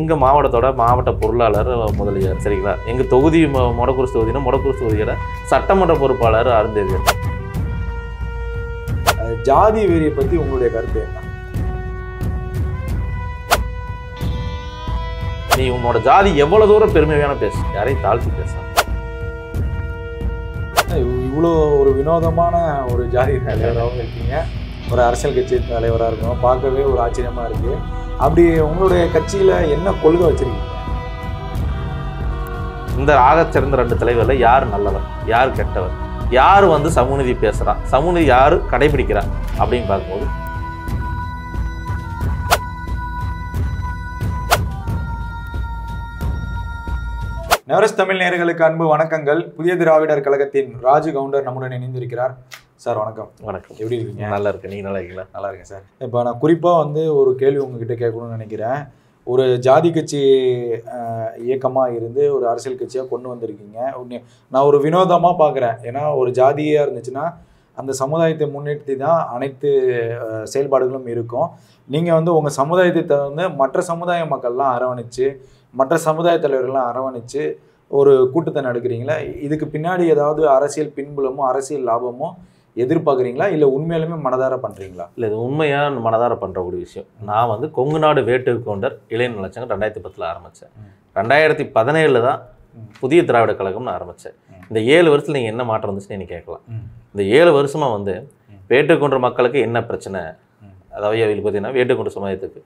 எங்கள் மாவட்டத்தோட மாவட்ட பொருளாளர் முதலியார் சரிங்களா எங்கள் தொகுதி மொ- மொடக்குறிச்சி தொகுதினா மொடக்குறிச்சி தொகுதியோட சட்டமன்ற பொறுப்பாளர் அருந்தேவியர் அஹ் ஜாதி வெறியை பத்தி உங்களுடைய கருத்து என்ன நீ உன்னோட ஜாதி எவ்வளோ தூரம் பெருமையான பேசு யாரையும் தாழ்த்தி பேச இவ்- இவ்வளோ ஒரு வினோதமான ஒரு ஜாதி தலைவராகவும் இருக்கீங்க ஒரு அரசியல் கட்சி தலைவராக இருக்கணும் பார்க்கவே ஒரு ஆச்சரியமா இருக்கு அப்படி உங்களுடைய கட்சியில என்ன கொள்கை வச்சிருக்கீங்க இந்த ஆகச் சிறந்த ரெண்டு தலைவரில் யார் நல்லவர் யார் கெட்டவர் யார் வந்து சமூகநீதி பேசுகிறா சமூகநீதி யார் கடைபிடிக்கிறா அப்படின்னு பார்க்கும்போது நவரஸ் தமிழ் நேயர்களுக்கு அன்பு வணக்கங்கள் புதிய திராவிடர் கழகத்தின் ராஜு கவுண்டர் நம்முடன் இணைந்திருக்கிறார் சார் வணக்கம் வணக்கம் எப்படி இருக்கீங்க நல்லா இருக்கு நீங்க நல்லா இருக்கீங்களா நல்லா இருக்கேன் சார் இப்போ நான் குறிப்பாக வந்து ஒரு கேள்வி உங்ககிட்ட கேட்கணும்னு நினைக்கிறேன் ஒரு ஜாதி கட்சி இயக்கமாக இருந்து ஒரு அரசியல் கட்சியாக கொண்டு வந்திருக்கீங்க உன்னை- நான் ஒரு வினோதமாக பார்க்குறேன் ஏன்னா ஒரு ஜாதியாக இருந்துச்சுன்னா அந்த சமுதாயத்தை முன்னிறுத்தி தான் அனைத்து அஹ், செயல்பாடுகளும் இருக்கும் நீங்கள் வந்து உங்கள் சமுதாயத்தை தவிர்த்து மற்ற சமுதாய மக்கள்லாம் அரவணைச்சு மற்ற சமுதாய தலைவர்கள்லாம் அரவணைச்சு ஒரு கூட்டத்தை நடக்கிறீங்களா இதுக்கு பின்னாடி ஏதாவது அரசியல் பின்புலமோ அரசியல் லாபமோ எதிர்பார்க்குறீங்களா இல்லை உண்மையிலுமே மனதார பண்ணுறீங்களா இல்லை இது உண்மையாக மனதார பண்ணுறக்கூடிய விஷயம் நான் வந்து கொங்கு நாடு வேட்டு கவுண்டர் இளைஞர் நலச்சங்கம் ரெண்டாயிரத்தி பத்தில் ஆரம்பித்தேன் ம். ரெண்டாயிரத்தி பதினேழில் தான் ம். புதிய திராவிட கழகம்னு ஆரம்பித்தேன் ம். இந்த ஏழு வருஷத்தில் நீங்கள் என்ன மாற்றம் வந்துச்சுன்னு நீ கேட்கலாம் ம். இந்த ஏழு வருஷமாக வந்து ம். வேட்டுக்கொன்ற மக்களுக்கு என்ன பிரச்சனை ம். அதாவது அவங்களுக்கு பார்த்தீங்கன்னா வேட்டுக்கொன்ற சமுதாயத்துக்கு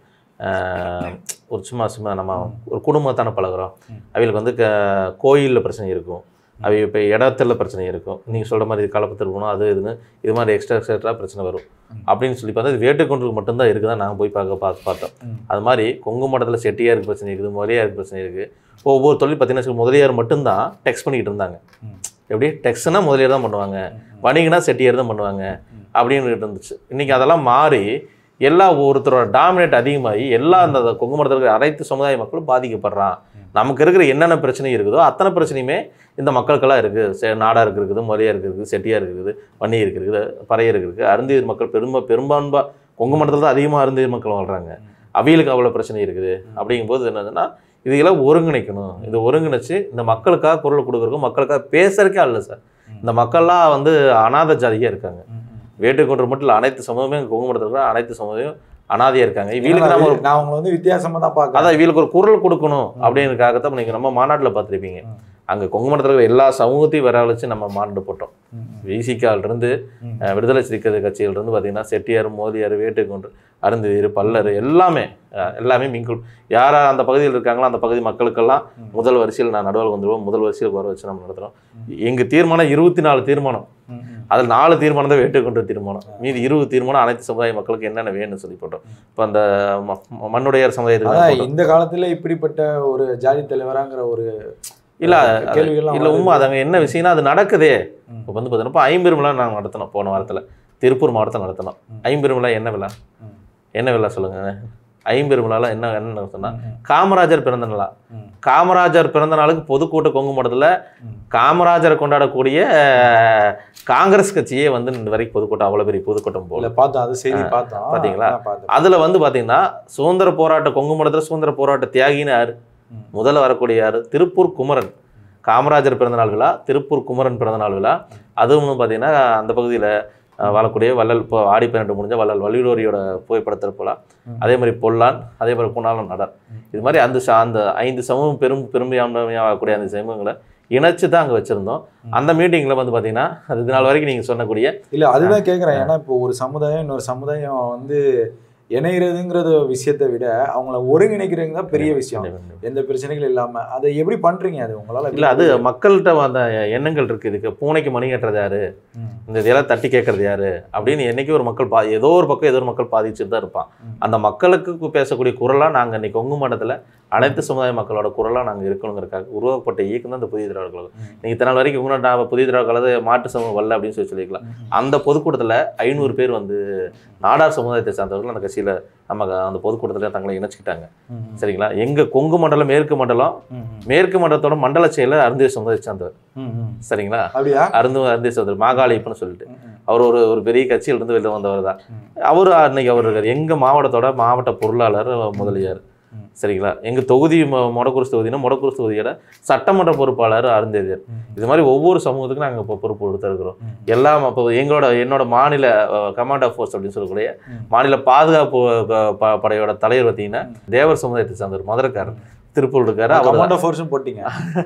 ஆஹ், ஒரு சும்மா சும்மா நம்ம ஒரு குடும்பத்தான பழகுறோம் ம். அவங்களுக்கு வந்து க கோயிலில் பிரச்சனை இருக்கும் அவை இப்போ இடத்துல பிரச்சனை இருக்கும் நீங்கள் சொல்கிற மாதிரி கலப்பத்து இருக்கணும் அது இதுன்னு இது மாதிரி எக்ஸ்ட்ரா எக்ஸ்ட்ரா பிரச்சனை வரும் ம். அப்படின்னு சொல்லி பார்த்தா இது வேட்டுக்கொன்றுக்கு மட்டும்தான் இருக்குதா நாங்கள் போய் பார்க்க பார்த்து பார்த்தோம் ம். அது மாதிரி கொங்கு மண்டலத்தில் செட்டியாருக்கு பிரச்சனை இருக்குது முதலியாருக்கு பிரச்சனை இருக்குது இப்போ ஒவ்வொரு தொழில் பார்த்தீங்கன்னா முதலியார் மட்டும்தான் டெக்ஸ் பண்ணிக்கிட்டு இருந்தாங்க ம். எப்படி டெக்ஸ்னா முதலியார் தான் பண்ணுவாங்க ம். வணிகனா செட்டியார் தான் பண்ணுவாங்க ம். அப்படின்னு இருந்துச்சு இன்றைக்கி அதெல்லாம் மாறி எல்லா ஒருத்தரோட டாமினேட் அதிகமாகி எல்லா அந்த கொங்கு மண்டலத்தில் இருக்கிற அனைத்து சமுதாய மக்களும் பாதிக்கப்படுறான் ம். நமக்கு இருக்கிற என்னென்ன பிரச்சனை இருக்குதோ அத்தனை பிரச்சனையுமே இந்த மக்களுக்கெல்லாம் இருக்குது செ நாடாருக்கு இருக்குது மொழியாருக்கு இருக்குது செட்டியாருக்கு இருக்குது வன்னியருக்கு இருக்குது பறையருக்கு இருக்குது அருந்தியர் மக்கள் பெரும்ப பெரும்பான்பா கொங்கு மண்டலத்தில் தான் அதிகமாக அருந்தியர் மக்கள் வாழ்கிறாங்க அவியலுக்கு அவ்வளோ பிரச்சனை இருக்குது அப்படிங்கும்போது என்னதுன்னா இதெல்லாம் ஒருங்கிணைக்கணும் இது ஒருங்கிணைச்சு இந்த மக்களுக்காக குரல் கொடுக்குறக்கும் மக்களுக்காக பேசுறதுக்கே அல்ல சார் இந்த மக்கள்லாம் வந்து அனாதை ஜாதியாக இருக்காங்க ம். ம். வேட்டுக்கொன்று மட்டும் இல்லை அனைத்து சமூகமே கொங்கு மண்டலத்தில் இருக்கிற அனைத்து சமூகமும் அனாதையாக இருக்காங்க இவங்களுக்கு ஏன்னா நம்ம ஒரு நான் உங்களை வந்து வித்தியாசமா தான் பார்க்கறேன் அதான் இவங்களுக்கு ஒரு குரல் கொடுக்கணும் அப்படின்றதுக்காகத்தான் நீங்கள் நம்ம மாநாட்டில் பார்த்துருப்பீங்க ம். அங்கே கொங்கு மண்டலத்தில் இருக்கிற எல்லா சமூகத்தையும் வரவழைச்சு நம்ம மாநாடு போட்டோம் ம். விசிகாலிருந்து ம். அஹ், விடுதலை சிறுத்தை கட்சியிலிருந்து பார்த்தீங்கன்னா செட்டியார் மோதியார் வேட்டுக்கொன்று அருந்ததியர் பல்லர் எல்லாமே அஹ், எல்லாமே மிங்குள் யார் யார் அந்த பகுதியில் இருக்காங்களோ அந்த பகுதி மக்களுக்கெல்லாம் ம். முதல் வரிசையில் நான் நடுவில் வந்துடுவோம் முதல் வரிசையில் வர வச்சு நம்ம நடத்துகிறோம் எங்கள் தீர்மானம் இருபத்தி நாலு தீர்மானம் ம். ம். அதில் நாலு தீர்மானம் தான் வேட்டுக்கொண்ட தீர்மானம் மீதி இருபது தீர்மானம் அனைத்து சமுதாய மக்களுக்கு என்னென்ன வேணும்னு சொல்லி போட்டோம் இப்போ அந்த ம- ம- மண்ணுடையார் சமுதாயத்துக்கு நான் அதான் போட்டோம். இந்த காலத்துல இப்படிப்பட்ட ஒரு ஜாதி தலைவராங்கிற ஒரு இல்ல கேள்விகள்லாம் இல்லை உண்மை அது அங்கே என்ன விஷயம்னா அது நடக்குதே ம். இப்போ வந்து பார்த்தீங்கன்னா இப்போ ஐம்பெருமிழா நாங்கள் நடத்தினோம் போன வாரத்தில் திருப்பூர் மாவட்டத்தில் நடத்தினோம் ம். ஐம்பெருமிழா என்ன விழா ம். என்ன விழா சொல்லுங்க ஐம்பெருமிழால என்ன என்ன சொன்னா ம். காமராஜர் பிறந்த நாளா ம். காமராஜர் பிறந்த நாளுக்கு பொதுக்கூட்ட கொங்கு மடத்தில் ம். காமராஜரை கொண்டாடக்கூடிய அஹ், காங்கிரஸ் கட்சியே வந்து இந்த வரைக்கும் பொதுக்கூட்டம் அவ்வளோ பெரிய பொதுக்கூட்டம் போல இல்ல பார்த்தோம் அது செய்தி பார்த்தோம் பாத்தீங்களா? அதான் பார்த்தேன். அதில் வந்து பார்த்தீங்கன்னா சுதந்திர போராட்ட கொங்கு மடத்தில் சுதந்திர போராட்ட தியாகின்னு யாரு ம். முதல்ல வரக்கூடிய யாரு திருப்பூர் குமரன் காமராஜர் பிறந்தநாள் விழா திருப்பூர் குமரன் பிறந்தநாள் விழா அதுவும் பார்த்தீங்கன்னா அந்த பகுதியில் வாழக்கூடிய வள்ளல் இப்போ ஆடி பன்னெண்டு முடிஞ்ச வள்ளல் வள்ளியூரியோட புகைப்படத்தில் போகலாம் ம். அதே மாதிரி பொல்லான் அதே மாதிரி குணாலம் நடர் ம். இது மாதிரி அந்த ச- அந்த ஐந்து சமூகம் பெரும் பெருமையாமையாக ஆகக்கூடிய அந்த சமூகங்களை இணைச்சு தான் அங்கே வச்சுருந்தோம் ம். அந்த மீட்டிங்கில் வந்து பார்த்தீங்கன்னா அது இது நாள் வரைக்கும் நீங்கள் சொன்னக்கூடிய இல்ல அதுதான் கேக்குறேன் ஏன்னா இப்போ ஒரு சமுதாயம் இன்னொரு சமுதாயம் வந்து இணைகிறதுங்கிறத விஷயத்தை விட அவங்கள ஒருங்கிணைக்கிறது தான் பெரிய விஷயம் எந்த பிரச்சனைகள் இல்லாம அதை எப்படி பண்றீங்க அது உங்களால இல்லை அது மக்கள்கிட்ட அந்த எண்ணங்கள் இருக்குது இதுக்கு பூனைக்கு மணி கட்டுறது யாரு ம். இந்த இதெல்லாம் தட்டி கேட்கறது யாரு அப்படின்னு என்னைக்கு ஒரு மக்கள் பா ஏதோ ஒரு பக்கம் ஏதோ ஒரு மக்கள் பாதிச்சுட்டு தான் இருப்பான் ம். அந்த மக்களுக்கு பேசக்கூடிய குரலாக நாங்கள் இன்னைக்கு கொங்கு மண்டலத்தில் அனைத்து சமுதாய மக்களோட குரலாக நாங்கள் இருக்கணுங்கிறதுக்காக உருவாக்கப்பட்ட இயக்கம் தான் இந்த புதிய திராவிட கழகம் ம். நீங்கள் இத்தனை நாள் வரைக்கும் உங்க நான் புதிய திராவிட கழகம் மாட்டு சமூகம் வரல அப்படின்னு சொல்லி சொல்லிக்கலாம் ம். அந்த பொதுக்கூட்டத்தில் ஐநூறு பேர் வந்து நாடார் சமுதாயத்தை சார்ந்தவர்கள் அந்த கட்சியில் நம்ம அந்த பொதுக்கூட்டத்தில் தங்களை இணைச்சிக்கிட்டாங்க ம். சரிங்களா எங்கள் கொங்கு மண்டலம் மேற்கு மண்டலம் ம். மேற்கு மண்டலத்தோட மண்டல செயலர் அருந்தேஷ் சமுதாயத்தை சார்ந்தவர் ம். ம். சரிங்களா அப்படியா அருந்து அருந்தேஷ் சமுதாயம் மாகாளிப்புன்னு சொல்லிட்டு ம். ம். அவர் ஒரு ஒரு பெரிய கட்சியிலிருந்து வெளில வந்தவர் தான் ம். அவர் அன்னைக்கு அவர் இருக்கார் எங்கள் மாவட்டத்தோட மாவட்ட பொருளாளர் முதலியார் ம். சரிங்களா எங்கள் தொகுதி மொ- மொடக்குறிச்சி தொகுதினா மொடக்குறிச்சி தொகுதியோட சட்டமன்ற பொறுப்பாளர் அருந்ததியர் ம். இது மாதிரி ஒவ்வொரு சமூகத்துக்கும் நாங்கள் இப்போ பொறுப்பு கொடுத்துருக்குறோம் ம். எல்லாம் இப்போ எங்களோட என்னோட மாநில கமாண்ட் ஆஃப் ஃபோர்ஸ் அப்படின்னு சொல்லக்கூடிய ம். மாநில பாதுகாப்பு அஹ், ப- படையோட தலைவர் பார்த்தீங்கன்னா தேவர் சமுதாயத்தை சார்ந்தவர் மதுரைக்காரர் திருப்பூர் இருக்காரு அவர் கமாண்டோ ஃபோர்ஸும் போட்டீங்க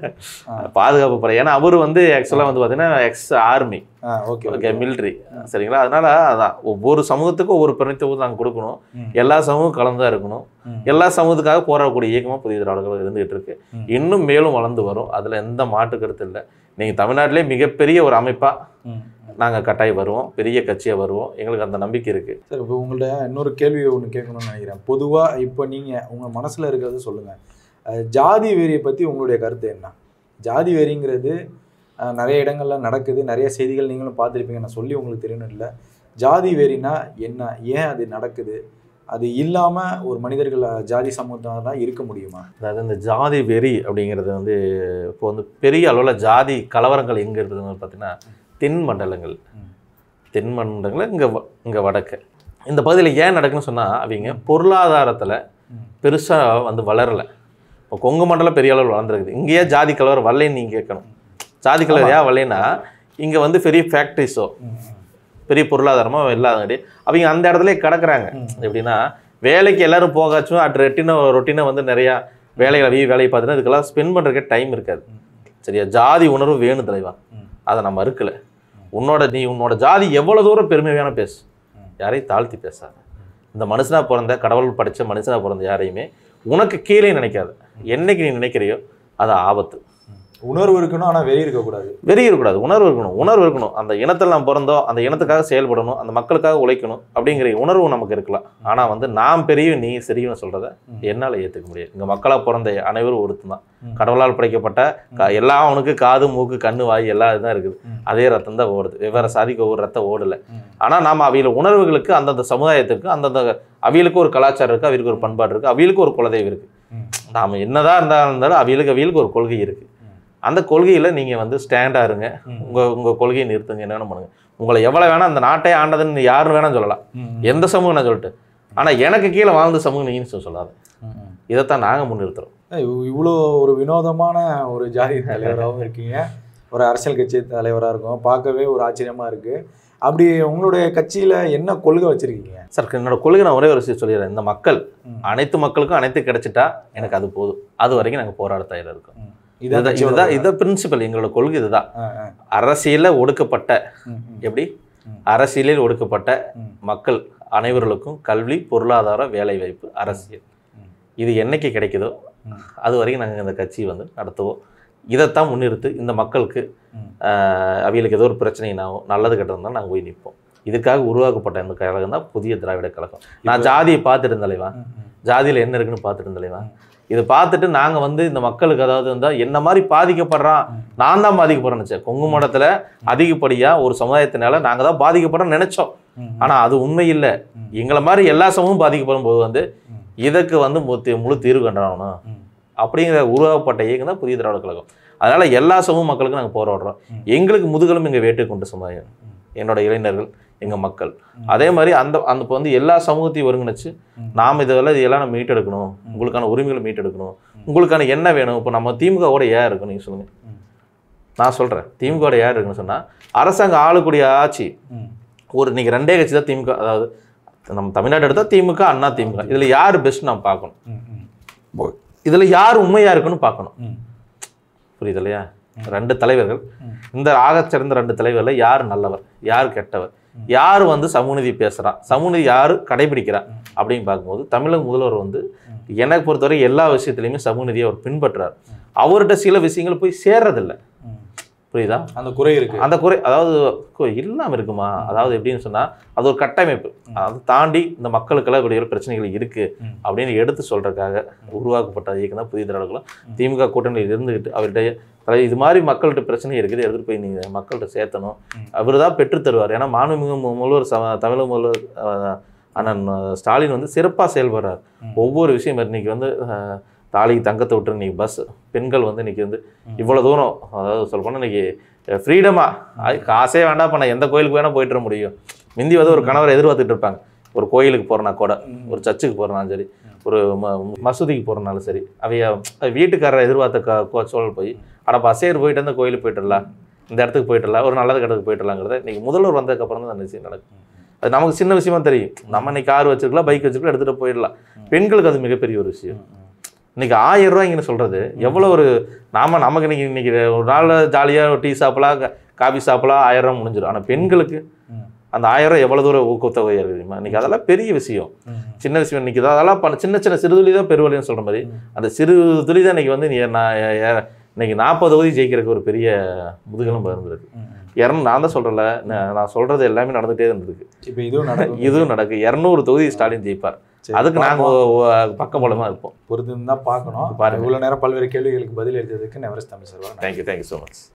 பாதுகாப்பு படை ஏன்னா அவர் வந்து ஆக்சுவலாக வந்து பார்த்தீங்கன்னா ex army okay okay military சரிங்களா அதனால அதான் ஒவ்வொரு சமூகத்துக்கும் ஒவ்வொரு பிரதித்துவம் நாங்கள் கொடுக்கணும் ம். எல்லா சமூகம் கலந்தா இருக்கணும் ம். எல்லா சமூகத்துக்காக போராடக்கூடிய இயக்கமாக புதிய திராவிடர்கள் இருந்துகிட்டு இருக்கு ம். இன்னும் மேலும் வளர்ந்து வரும் அதில் எந்த மாற்று கருத்து இல்லை நீங்கள் தமிழ்நாட்டிலே மிகப்பெரிய ஒரு அமைப்பாக ம். நாங்கள் கட்டாயம் வருவோம் பெரிய கட்சியாக வருவோம் எங்களுக்கு அந்த நம்பிக்கை இருக்குது சரி இப்போ உங்கள்ட்ட இன்னொரு கேள்வி ஒன்று கேட்கணும்னு நினைக்கிறேன் பொதுவாக இப்போ நீங்கள் உங்கள் மனசில் இருக்கிறது சொல்லுங்கள் ஜாதி வெறியை பற்றி உங்களுடைய கருத்து என்ன ஜாதி வெறிங்கிறது அஹ், நிறைய இடங்கள்ல நடக்குது நிறைய செய்திகள் நீங்களும் பார்த்துருப்பீங்க நான் சொல்லி உங்களுக்கு தெரியணும் இல்லை ஜாதி வெறினா என்ன ஏன் அது நடக்குது அது இல்லாமல் ஒரு மனிதர்கள் அஹ், ஜாதி சமூகத்தான் தான் இருக்க முடியுமா அதாவது இந்த ஜாதி வெறி அப்படிங்கிறது வந்து இப்போ வந்து பெரிய அளவில் ஜாதி கலவரங்கள் எங்கே இருக்குதுன்னு பார்த்தீங்கன்னா தென் மண்டலங்கள் ம். தென் மண்டலங்கள் இங்கே இங்கே வடக்கு இந்த பகுதியில் ஏன் நடக்குன்னு சொன்னால் அவங்க பொருளாதாரத்தில் ம். பெருசாக வந்து வளரலை இப்போ கொங்கு மண்டலம் பெரிய அளவில் வளர்ந்துருக்குது இங்கேயே ஜாதி கலவரம் வரலைன்னு நீங்கள் கேட்கணும் ஜாதி கலவரம் ஏன் வரலைன்னா இங்கே வந்து பெரிய ஃபேக்ட்ரிஸோ ம். பெரிய பொருளாதாரமாக இல்லாதங்காட்டி அவங்க அந்த இடத்துல கிடக்குறாங்க ம். எப்படின்னா வேலைக்கு எல்லாரும் போகாச்சும் அட் ரொட்டினை ரொட்டினை வந்து நிறையா வேலைகளை வீ வேலையை பார்த்துட்டு இதுக்கெல்லாம் ஸ்பெண்ட் பண்ணுறதுக்கு டைம் இருக்காது சரியா ஜாதி உணர்வு வேணும் தலைவா ம். அதை நான் மறுக்கலை உன்னோட நீ உன்னோட ஜாதி எவ்வளோ தூரம் பெருமையான பேசு ம். யாரையும் தாழ்த்தி பேசாத இந்த மனுஷனா பிறந்த கடவுள் படைச்ச மனுஷனா பிறந்த யாரையுமே உனக்கு கீழே நினைக்காத என்னைக்கு நீ நினைக்கிறியோ அது ஆபத்து உணர்வு இருக்கணும் ஆனால் வெறி இருக்கக்கூடாது வெறி இருக்கக்கூடாது உணர்வு இருக்கணும் உணர்வு இருக்கணும் அந்த இனத்தில் நாம் பிறந்தோம் அந்த இனத்துக்காக செயல்படணும் அந்த மக்களுக்காக உழைக்கணும் அப்படிங்கிற உணர்வு நமக்கு இருக்கலாம் ஆனால் வந்து நாம் பெரிய நீ சரின்னு சொல்கிறத ம். என்னால் ஏற்றுக்க முடியாது இங்கே மக்களாக பிறந்த அனைவரும் ஒருத்தன் தான் ம். கடவுளால் படைக்கப்பட்ட க எல்லாம் அவனுக்கு காது மூக்கு கண்ணு வாய் எல்லாம் இதுதான் இருக்குது ம். அதே ரத்தம் தான் ஓடுது வெவ்வேறு சாதிக்கு ஒவ்வொரு ரத்தம் ஓடலை ம். ஆனால் நாம் அவியல உணர்வுகளுக்கு அந்தந்த சமுதாயத்துக்கு அந்தந்த அவியலுக்கு ஒரு கலாச்சாரம் இருக்குது அவியலுக்கு ஒரு பண்பாடு இருக்குது அவியலுக்கு ஒரு குலதெய்வம் இருக்குது ம். நாம் என்னதான் இருந்தாலும் இருந்தாலும் அவியலுக்கு அவியலுக்கு ஒரு கொள்கை இருக்குது ம். அந்த கொள்கையில் நீங்கள் வந்து ஸ்டாண்டாக இருங்க ம். உங்கள் உங்கள் கொள்கையை நிறுத்துங்க என்ன வேணும் பண்ணுங்க உங்களை எவ்வளோ வேணால் அந்த நாட்டை ஆண்டதுன்னு யாருன்னு வேணால் சொல்லலாம் ம். எந்த சமூகம் நான் சொல்லிட்டு ஆனால் எனக்கு கீழே வாழ்ந்த சமூகம் நீன்னு சொல்லாது ம். ம். இதைத்தான் நாங்கள் முன்னிறுத்துறோம் இவ்- இவ்வளோ ஒரு வினோதமான ஒரு ஜாதி தலைவராகவும் இருக்கீங்க ஒரு அரசியல் கட்சி தலைவராக இருக்கும் பார்க்கவே ஒரு ஆச்சரியமாக இருக்குது அப்படி உங்களுடைய கட்சியில் என்ன கொள்கை வச்சுருக்கீங்க சார் என்னோட கொள்கை நான் ஒரே ஒரு விஷயம் சொல்லிடுறேன் இந்த மக்கள் ம். அனைத்து மக்களுக்கும் அனைத்து கிடைச்சிட்டா எனக்கு அது போதும் அது வரைக்கும் நாங்கள் போராட தயாராக இருக்கோம் இதான் இதுதான் கட்சியோட இதுதான் இதை பிரின்சிபல் எங்களோட கொள்கை இதுதான் ஆ, ஆ. அரசியலில் ஒடுக்கப்பட்ட ம், ம், எப்படி ம். அரசியலில் ஒடுக்கப்பட்ட ம். மக்கள் அனைவர்களுக்கும் கல்வி பொருளாதார வேலைவாய்ப்பு அரசியல் ம். இது என்னைக்கு கிடைக்குதோ ம். அது வரைக்கும் நாங்கள் இந்த கட்சி வந்து நடத்துவோம் இதைத்தான் முன்னிறுத்து இந்த மக்களுக்கு ம். ஆஹ், அவியலுக்கு ஏதோ ஒரு பிரச்சனைனாவும் நல்லது கெட்டதுனாலும் நாங்கள் போய் நிற்போம் இதுக்காக உருவாக்கப்பட்ட இந்த கழகம் தான் புதிய திராவிட கழகம் நான் ஜாதியை பார்த்துட்டு இருந்தலைவா ம், ம். ஜாதியில் என்ன இருக்குன்னு பார்த்துட்டு இருந்தலைவா இதை பார்த்துட்டு நாங்கள் வந்து இந்த மக்களுக்கு அதாவது வந்து என்ன மாதிரி பாதிக்கப்படுறான் ம். நான் தான் பாதிக்கப்படுறேன்னு நினச்சேன் கொங்கு மண்டலத்தில் அதிகப்படியாக ஒரு சமுதாயத்தினால நாங்கள் தான் பாதிக்கப்படுறோம்னு நினச்சோம் ம், ம். ஆனால் அது உண்மை இல்லை ம். எங்களை மாதிரி எல்லா சமூகமும் பாதிக்கப்படும் போது வந்து ம். இதற்கு வந்து முத்து- முழு தீர்வு கண்டாகணும் ம். அப்படிங்கிற உருவாக்கப்பட்ட இயக்கம் தான் புதிய திராவிட கழகம் அதனால எல்லா சமூக மக்களுக்கும் நாங்கள் போராடுறோம் ம். எங்களுக்கு முதுகலும் எங்கள் வேட்டு கொண்ட சமுதாயம் ம். என்னோட இளைஞர்கள் எங்கள் மக்கள் ம். அதே மாதிரி அந்த அந்த இப்போ வந்து எல்லா சமூகத்தையும் ஒருங்கிணைச்சு ம். நாம் இதெல்லாம் இதெல்லாம் நம்ம மீட்டெடுக்கணும் உங்களுக்கான உரிமைகளை மீட்டெடுக்கணும் உங்களுக்கான என்ன வேணும் இப்போ நம்ம திமுகவோட ஏன் இருக்கும் நீங்கள் சொல்லுங்கள் ம். நான் சொல்கிறேன் திமுகவோட யார் இருக்குன்னு சொன்னால் அரசாங்கம் ஆளக்கூடிய ஆட்சி ம். ஒரு இன்னைக்கு ரெண்டே கட்சி தான் திமுக அதாவது நம்ம தமிழ்நாடு எடுத்தால் திமுக அண்ணா திமுக இதில் யார் பெஸ்ட் நாம் பார்க்கணும் ம். ம். இதில் யார் உண்மையாக இருக்குன்னு பார்க்கணும் ம். புரியுது இல்லையா ரெண்டு தலைவர்கள் ம். இந்த ஆகச் சிறந்த ரெண்டு தலைவர்ல யார் நல்லவர் யார் கெட்டவர் யார் வந்து சமூகநீதி பேசுறா சமூகநீதி யார் கடைபிடிக்கிறா அப்படின்னு பார்க்கும்போது தமிழக முதல்வர் வந்து எனக்கு பொறுத்தவரை எல்லா விஷயத்துலையுமே சமூகநீதியை அவர் பின்பற்றுறார் அவர்கிட்ட சில விஷயங்கள் போய் சேர்றதில்ல ம். புரியுதா அந்த குறை இருக்கு அந்த குறை அதாவது கு- இல்லாம இருக்குமா அதாவது எப்படின்னு சொன்னா அது ஒரு கட்டமைப்பு அதை தாண்டி இந்த மக்களுக்கெல்லாம் இப்படி ஒரு பிரச்சனைகள் இருக்கு ம். அப்படின்னு அப்படின்னு எடுத்து சொல்றதுக்காக உருவாக்கப்பட்ட இயக்கம் தான் புதிய திராவிடங்களும் திமுக கூட்டணியில் இருந்துகிட்டு அவர்கிட்ட அதாவது இது மாதிரி மக்கள்கிட்ட பிரச்சனை இருக்குது எடுத்துட்டு போய் நீங்க மக்கள்கிட்ட சேர்த்தணும் ம். அவர் தான் பெற்று தருவார் ஏன்னா மாண்புமிகு மு- முதல்வர் சம- தமிழக முதல்வர் அஹ், அண்ணன் அஹ், ஸ்டாலின் வந்து சிறப்பாக செயல்படுறார் ம். ஒவ்வொரு விஷயம் இன்னைக்கு வந்து அஹ், தாலிக்கு தங்கத்தை விட்டு இன்னைக்கு பஸ் பெண்கள் வந்து இன்னைக்கு வந்து ம். இவ்வளோ தூரம் அதாவது சொல்ல போனால் இன்னைக்கு ஃப்ரீடமாக காசே வேண்டாம் பண்ண எந்த கோயிலுக்கு வேணால் போயிட்டு வர முடியும் முந்தி வந்து ஒரு கணவரை எதிர்பார்த்துட்டு இருப்பாங்க ஒரு கோயிலுக்கு போகிறனா கூட ம். ஒரு சர்ச்சுக்கு போகிறனாலும் சரி ஒரு ம மசூதிக்கு போகிறனாலும் சரி அவைய வீட்டுக்காரரை எதிர்பார்த்த க கோ- சூழல் போய் அட பசேர் போயிட்டு அந்த கோயிலுக்கு போயிட்டுலாம் இந்த இடத்துக்கு போயிட்டுலாம் ஒரு நல்லது இடத்துக்கு போயிட்டுலாங்கிறத இன்னைக்கு முதல்வர் வந்ததுக்கப்புறம் தான் அந்த விஷயம் நடக்கும் அது நமக்கு சின்ன விஷயமா தெரியும் நம்ம இன்னைக்கு கார் வச்சிருக்கலாம் பைக் வச்சிருக்கலாம் எடுத்துகிட்டு போயிடலாம் பெண்களுக்கு அது மிகப்பெரிய ஒரு விஷயம் இன்னைக்கு ஆயிரம் ரூபாய்ங்கன்னு சொல்றது எவ்வளோ ஒரு நாம நமக்கு இன்னைக்கு இன்னைக்கு ஒரு நாள் ஜாலியாக டீ சாப்பிடலாம் கா- காபி சாப்பிடலாம் ஆயிரம் ரூபாய் முடிஞ்சிடும் ஆனால் பெண்களுக்கு ம். அந்த ஆயிரம் ரூபாய் எவ்வளோ தூரம் ஊக்கத்தொகை இருக்குது தெரியுமா இன்னைக்கு அதெல்லாம் பெரிய விஷயம் சின்ன விஷயம் இன்னைக்கு தான் அதெல்லாம் பண்ண சின்ன சின்ன சிறுதுளி தான் பெருவழின்னு சொல்ற மாதிரி ம். அந்த சிறு துளி தான் இன்னைக்கு வந்து நீ நான் எ- எ- இன்னைக்கு நாற்பது தொகுதி ஜெயிக்கிறதுக்கு ஒரு பெரிய முதுகெலும் இருந்திருக்கு இரநூறு நான் தான் சொல்றேன்ல நான் நான் சொல்றது எல்லாமே நடந்துகிட்டே இருந்திருக்கு இப்போ இதுவும் நடக்கும் இதுவும் நடக்கு இரநூறு தொகுதி ஸ்டாலின் ஜெயிப்பார் சரி, அதுக்கு பார்ப்போம். நாங்கள் பக்கபலமாக இருப்போம் பொறுத்து தான் பார்க்கணும் பாருங்க. இவ்வளவு நேரம் பல்வேறு கேள்விகளுக்கு பதில் எழுதியதுக்கு நெவரஸ் Tamil sir thank you thank you so much